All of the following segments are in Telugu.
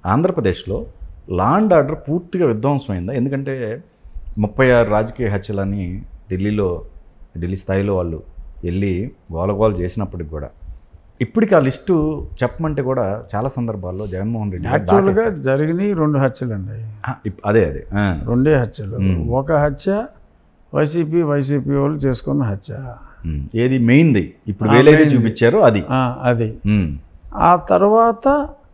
ఆంధ్రప్రదేశ్లో లా అండ్ ఆర్డర్ పూర్తిగా విధ్వంసమైందా ఎందుకంటే ముప్పై ఆరు రాజకీయ హత్యలని ఢిల్లీలో ఢిల్లీ స్థాయిలో వాళ్ళు వెళ్ళి గోలగోల చేసినప్పటికి కూడా ఇప్పటికి ఆ లిస్టు చెప్పమంటే కూడా చాలా సందర్భాల్లో జగన్మోహన్ రెడ్డి గారు యాక్చువల్గా జరిగినాయి రెండు హత్యలండి ఆ, ఇప్- అదే అదే ఆ, రెండే హత్యలు ఒక హత్య వైసీపీ వైసీపీ వాళ్ళు చేసుకున్న హత్య ఉమ్. ఏది మెయిన్ది ఇప్పుడు వేలేది చూపించారు అది ఆ, అది ఉమ్, ఆ తర్వాత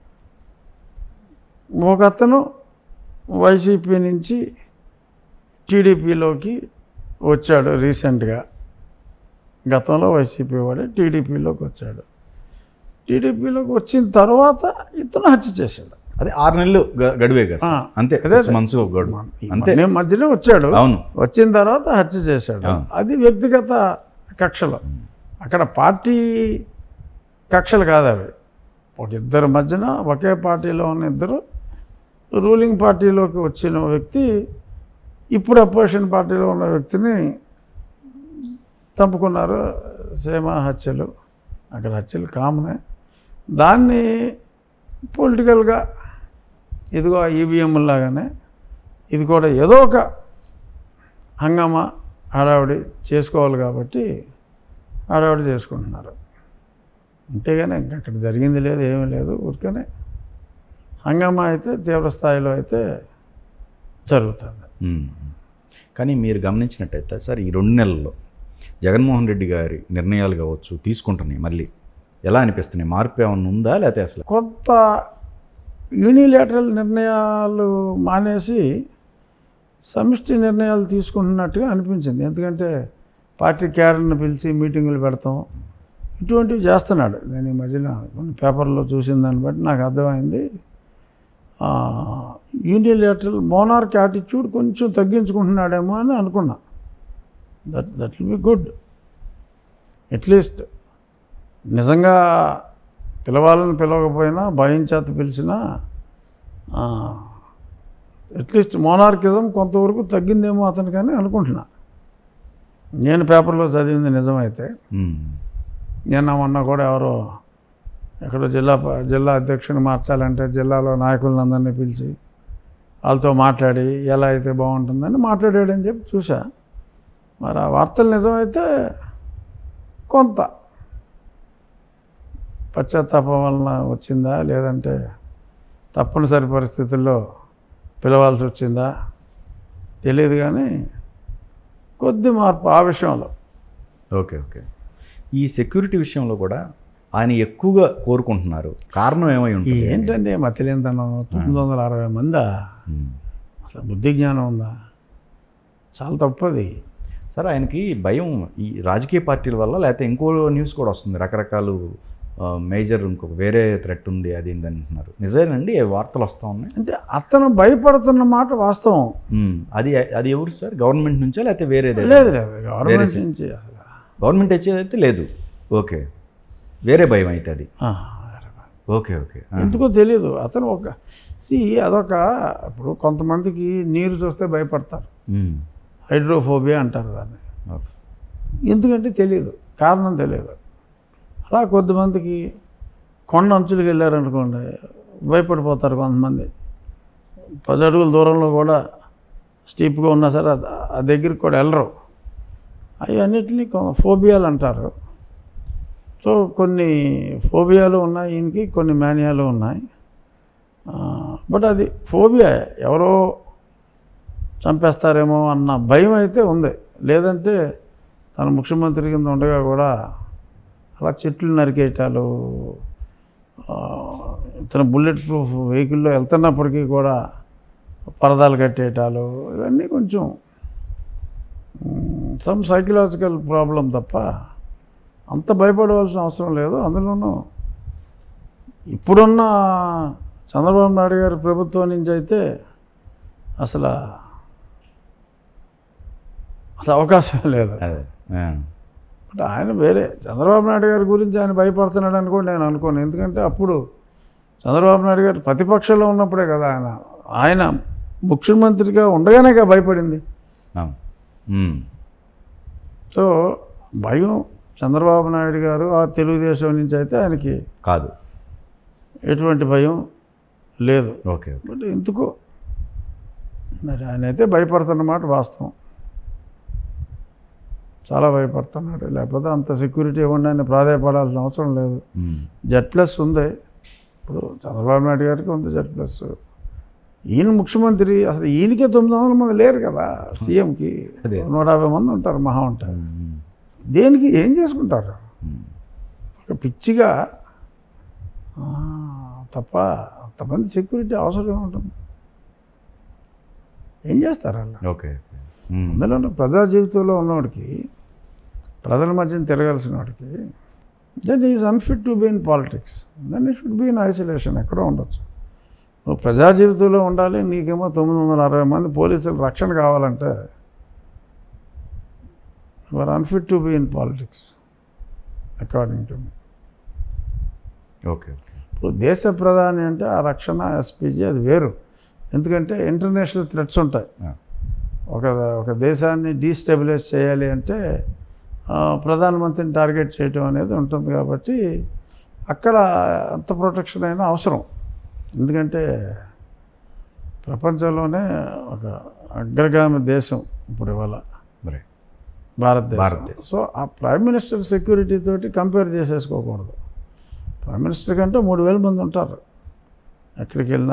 ఒక అతను వైసీపీ నుంచి టీడీపీలోకి వచ్చాడు రీసెంట్గా గతంలో వైసీపీ వాడే టీడీపీలోకి వచ్చాడు టీడీపీలోకి వచ్చిన తర్వాత ఇతను హత్య చేశాడు అదే ఆరు నెలలు గ- గడువే కదా ఆ, అంతే సిక్స్ మంత్స్ గడువు అంతే నేను మధ్యలో వచ్చాడు అవును వచ్చిన తర్వాత హత్య చేశాడు అది వ్యక్తిగత కక్షలు అక్కడ పార్టీ కక్షలు కాదు అవి ఒక ఇద్దరి మధ్యన ఒకే పార్టీలో ఉన్న ఇద్దరు రూలింగ్ పార్టీలోకి వచ్చిన వ్యక్తి ఇప్పుడు అపోజిషన్ పార్టీలో ఉన్న వ్యక్తిని చంపుకున్నారు సేమ హత్యలు అక్కడ హత్యలు కామనే దాన్ని పొలిటికల్గా ఇదిగో ఈవీఎం లాగానే ఇది కూడా ఏదో ఒక హంగామా హడావిడి చేసుకోవాలి కాబట్టి హడావిడి చేసుకుంటున్నారు అంతేగాని ఇంకా అక్కడ జరిగింది లేదు ఏమీ లేదు ఊరికనే హంగామా అయితే తీవ్ర స్థాయిలో అయితే జరుగుతుంది ఉమ్. కానీ మీరు గమనించినట్టయితే సార్ ఈ రెండు నెలల్లో జగన్మోహన్ రెడ్డి గారి నిర్ణయాలు కావచ్చు తీసుకుంటున్నాయి మళ్ళీ ఎలా అనిపిస్తున్నాయి మార్పు ఏమన్నా ఉందా లేకపోతే అసలు కొంత యూనిలేటరల్ నిర్ణయాలు మానేసి సమిష్టి నిర్ణయాలు తీసుకుంటున్నట్టుగా అనిపించింది ఎందుకంటే పార్టీ క్యాడర్ని పిలిచి మీటింగులు పెడతాం ఇటువంటివి చేస్తున్నాడు నేను ఈ మధ్యన కొన్ని పేపర్లో చూసిన దాన్ని బట్టి నాకు అర్థమైంది యూనిలేటరల్ మోనార్క్ యాటిట్యూడ్ కొంచెం తగ్గించుకుంటున్నాడేమో అని అనుకున్నా that that will be good at least నిజంగా పిలవాలని పిలవకపోయినా భయం చేత పిలిచినా అట్లీస్ట్ మోనార్కిజం కొంతవరకు తగ్గిందేమో అతనికని అనుకుంటున్నా నేను పేపర్లో చదివింది నిజమైతే ఉమ్. నిన్న మొన్న కూడా ఎవరో ఎక్కడో జిల్లా ప- జిల్లా అధ్యక్షుని మార్చాలంటే జిల్లాలో నాయకులను అందరినీ పిలిచి వాళ్ళతో మాట్లాడి ఎలా అయితే బాగుంటుందని మాట్లాడాడని చెప్పి చూసా మరి ఆ వార్తలు నిజమైతే కొంత పశ్చాత్తాపం వలన వచ్చిందా లేదంటే తప్పనిసరి పరిస్థితుల్లో పిలవాల్సి వచ్చిందా తెలియదు కానీ కొద్ది మార్పు ఆ విషయంలో ఓకే ఓకే ఈ సెక్యూరిటీ విషయంలో కూడా ఆయన ఎక్కువగా కోరుకుంటున్నారు కారణం ఏమై ఉంటుంది ఏంటంటే మతిలేనితనం తొమ్మిది వందల అరవై మందా ఉమ్. అసలు బుద్ధి జ్ఞానం ఉందా చాలా తప్పది సార్ ఆయనకి భయం ఈ రాజకీయ పార్టీల వల్ల లేకపోతే ఇంకో న్యూస్ కూడా వస్తుంది రకరకాలు ఆ, మేజర్ ఇంకొక వేరే థ్రెట్ ఉంది అది ఇది అంటున్నారు నిజమేనండి ఏ వార్తలు వస్తూ ఉన్నాయి అంటే అతను భయపడుతున్న మాట వాస్తవం ఉమ్, అది అది ఎవరు సార్ గవర్నమెంట్ నుంచా లేకపోతే వేరేదే లేదు లేదు గవర్నమెంట్ నుంచి అసలు గవర్నమెంట్ వచ్చేదైతే లేదు ఓకే వేరే భయం అయితే అది ఆ, ఓకే ఓకే ఆ, ఎందుకో తెలియదు అతను ఒక సి అదొక ఇప్పుడు కొంతమందికి నీరు చూస్తే భయపడతారు ఉమ్, హైడ్రోఫోబియా అంటారు దాన్ని ఓకే ఎందుకంటే తెలియదు కారణం తెలియదు అలా కొద్దిమందికి కొండ అంచులకు వెళ్ళారనుకోండి భయపడిపోతారు కొంతమంది పది అడుగుల దూరంలో కూడా స్టీప్గా ఉన్నా సరే ఆ- ఆ దగ్గరికి కూడా వెళ్ళరు అవి అన్నిటినీ కొ- ఫోబియాలు అంటారు సో కొన్ని ఫోబియాలు ఉన్నాయి ఈయనకి కొన్ని మేనియాలు ఉన్నాయి ఆ, బట్ అది ఫోబియా ఎవరో చంపేస్తారేమో అన్న భయం అయితే ఉంది లేదంటే తన ముఖ్యమంత్రి కింద ఉండగా కూడా అలా చెట్లు నరికేయటాలు ఆ, ఇతను బుల్లెట్ ప్రూఫ్ వెహికల్లో వెళ్తున్నప్పటికీ కూడా పరదాలు కట్టేయటాలు ఇవన్నీ కొంచెం సమ్ సైకలాజికల్ ప్రాబ్లం తప్ప అంత భయపడవలసిన అవసరం లేదు అందులోనూ ఇప్పుడున్న చంద్రబాబు నాయుడు గారి ప్రభుత్వం నుంచి అయితే అసలు అసలు అవకాశం లేదు అదే ఆ, బట్ ఆయన వేరే చంద్రబాబు నాయుడు గారి గురించి ఆయన భయపడుతున్నాడు అని కూడా నేను అనుకోను ఎందుకంటే అప్పుడు చంద్రబాబు నాయుడు గారు ప్రతిపక్షంలో ఉన్నప్పుడే కదా ఆయన ఆయన ముఖ్యమంత్రిగా ఉండగానే కదా భయపడింది అవును. ఉమ్, సో భయం చంద్రబాబు నాయుడు గారు ఆ తెలుగుదేశం నుంచి అయితే ఆయనకి కాదు ఎటువంటి భయం లేదు ఓకే బట్ ఎందుకో మరి ఆయన అయితే భయపడుతున్నమాట వాస్తవం చాలా భయపడుతున్నాడు లేకపోతే అంత సెక్యూరిటీ ఇవ్వండి అని ప్రాధాయపడాల్సిన అవసరం లేదు మ్మ్. జెడ్ ప్లస్ ఉంది ఇప్పుడు చంద్రబాబు నాయుడు గారికి ఉంది జెడ్ ప్లస్ ఈయన ముఖ్యమంత్రి అసలు ఈయనకే తొమ్మిది వందల మంది లేరు కదా సీఎంకి అదే. నూట యాభై మంది ఉంటారు మహా ఉంటారు మ్మ్. దేనికి ఏం చేసుకుంటారు మ్మ్. ఒక పిచ్చిగా ఆ, తప్ప అంతమంది సెక్యూరిటీ అవసరం ఉంటుంది ఏం చేస్తారు అలా ఓకే మ్మ్. అందులో ప్రజా జీవితంలో ఉన్నవాడికి ప్రజల మధ్యన తిరగాల్సిన వాడికి then is unfit to be in politics then ఈ షుడ్ బీ ఇన్ ఐసోలేషన్ ఎక్కడో ఉండొచ్చు నువ్వు ప్రజా జీవితంలో ఉండాలి నీకేమో తొమ్మిది వందల అరవై మంది పోలీసులు రక్షణ కావాలంటే are unfit to be in politics according to me okay ఇప్పుడు దేశ ప్రధాని అంటే ఆ రక్షణ ఎస్పీజీ అది వేరు ఎందుకంటే ఇంటర్నేషనల్ థ్రెట్స్ ఉంటాయి ఆ. ఒక ఒక దేశాన్ని డీస్టెబిలైజ్ చేయాలి అంటే ఆ, ప్రధానమంత్రిని టార్గెట్ చేయటం అనేది ఉంటుంది కాబట్టి అక్కడ అంత ప్రొటెక్షన్ అయినా అవసరం ఎందుకంటే ప్రపంచంలోనే ఒక అగ్రగామి దేశం ఇప్పుడు ఇవాళ మరి భారతదేశం భారతదేశం. సో ఆ ప్రైమ్ మినిస్టర్ సెక్యూరిటీ తోటి కంపేర్ చేసేసుకోకూడదు ప్రైమ్ మినిస్టర్ కంటే మూడు వేల మంది ఉంటారు ఎక్కడికి వెళ్ళినా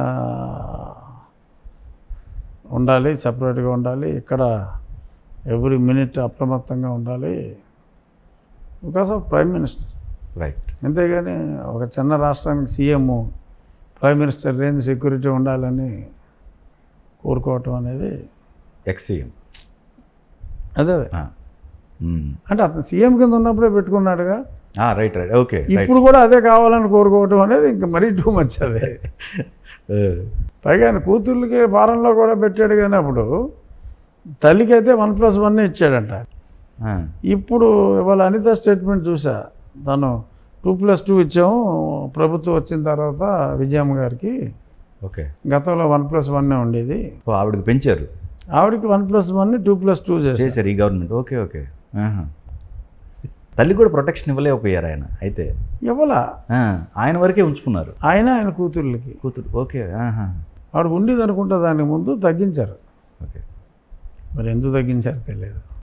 ఉండాలి సపరేట్గా ఉండాలి ఇక్కడ ఎవ్రీ మినిట్ అప్రమత్తంగా ఉండాలి because of prime minister right అంతేగాని ఒక చిన్న రాష్ట్రానికి CM prime minister range security ఉండాలని కోరుకోవటం అనేది ఎక్సీఎం అదే అదే అంటే అతను సీఎం కింద ఉన్నప్పుడే పెట్టుకున్నాడుగా రైట్ రైట్ ఓకే రైట్ ఇప్పుడు కూడా అదే కావాలని కోరుకోవటం అనేది ఇంకా మరీ టూ మచ్ అదే పైగా ఆయన కూతుర్లకి ఫారంలో కూడా పెట్టాడు కానీ అప్పుడు తల్లికి అయితే వన్ ప్లస్ వన్ ఇచ్చాడంట ఇప్పుడు ఇవాళ అనిత స్టేట్మెంట్ చూసా తను టూ ప్లస్ టూ ఇచ్చాము ప్రభుత్వం వచ్చిన తర్వాత విజయమ్మ గారికి ఓకే గతంలో వన్ ప్లస్ వన్ ఉండేది ఓ ఆవిడకి పెంచారు ఆవిడకి one plus one two plus two చేశారు చేశారు ఈ గవర్నమెంట్ ఓకే ఓకే ఆహా. తల్లి కూడా ప్రొటెక్షన్ ఇవ్వలేకపోయారు ఆయన అయితే ఇవ్వలా ఆ, ఆయన వరకే ఉంచుకున్నారు ఆయన ఆయన కూతుర్లకి కూతురు ఓకే ఆహా. ఆవిడకు ఉండేది అనుకుంటే దానికి ముందు తగ్గించారు ఓకే మరి ఎందుకు తగ్గించారు తెలియదు